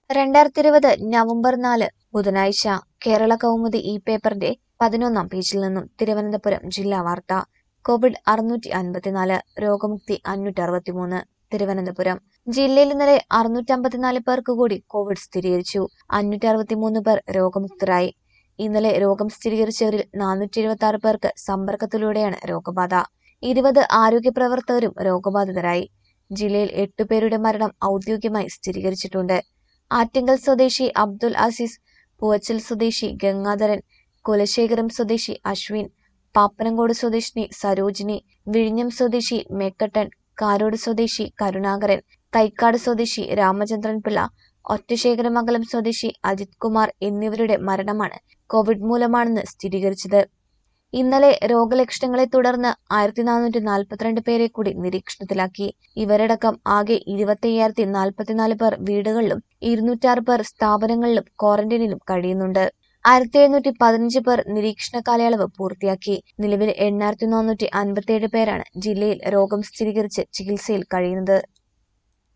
രണ്ടായിരത്തി ഇരുപത് നവംബർ നാല് ബുധനാഴ്ച കേരള കൗമുദി ഈ പേപ്പറിന്റെ പതിനൊന്നാം പേജിൽ നിന്നും തിരുവനന്തപുരം ജില്ലാ വാർത്ത കോവിഡ് അറുന്നൂറ്റി അൻപത്തിനാല് രോഗമുക്തി അഞ്ഞൂറ്റി അറുപത്തിമൂന്ന് തിരുവനന്തപുരം ജില്ലയിൽ ഇന്നലെ അറുന്നൂറ്റമ്പത്തിനാല് പേർക്ക് കൂടി കോവിഡ് സ്ഥിരീകരിച്ചു അഞ്ഞൂറ്റി അറുപത്തിമൂന്ന് പേർ രോഗമുക്തരായി ഇന്നലെ രോഗം സ്ഥിരീകരിച്ചവരിൽ നാനൂറ്റി എഴുപത്തി ആറ് പേർക്ക് സമ്പർക്കത്തിലൂടെയാണ് രോഗബാധ ഇരുപത് ആരോഗ്യ പ്രവർത്തകരും രോഗബാധിതരായി ജില്ലയിൽ എട്ട് പേരുടെ മരണം ഔദ്യോഗികമായി സ്ഥിരീകരിച്ചിട്ടുണ്ട് ആറ്റിങ്കൽ സ്വദേശി അബ്ദുൽ അസീസ് പൂവച്ചൽ സ്വദേശി ഗംഗാധരൻ കുലശേഖരം സ്വദേശി അശ്വിൻ പാപ്പനംകോട് സ്വദേശിനി സരോജിനി വിഴിഞ്ഞം സ്വദേശി മേക്കട്ടൻ കാരോട് സ്വദേശി കരുണാകരൻ തൈക്കാട് സ്വദേശി രാമചന്ദ്രൻ പിള്ള ഒറ്റശേഖരമംഗലം സ്വദേശി അജിത് കുമാർ എന്നിവരുടെ മരണമാണ് കോവിഡ് മൂലമാണെന്ന് സ്ഥിരീകരിച്ചത് ഇന്നലെ രോഗലക്ഷണങ്ങളെ തുടർന്ന് ആയിരത്തി നാനൂറ്റി നാൽപ്പത്തിരണ്ട് പേരെ കൂടി നിരീക്ഷണത്തിലാക്കി ഇവരടക്കം ആകെ ഇരുപത്തി അയ്യായിരത്തി നാൽപ്പത്തിനാല് പേർ വീടുകളിലും ഇരുന്നൂറ്റാറ് പേർ സ്ഥാപനങ്ങളിലും ക്വാറന്റൈനിലും കഴിയുന്നുണ്ട് ആയിരത്തി എഴുന്നൂറ്റി പതിനഞ്ച് പേർ നിരീക്ഷണ കാലയളവ് പൂർത്തിയാക്കി നിലവിൽ എണ്ണായിരത്തി നാനൂറ്റി അൻപത്തിയേഴ് പേരാണ് ജില്ലയിൽ രോഗം സ്ഥിരീകരിച്ച് ചികിത്സയിൽ കഴിയുന്നത്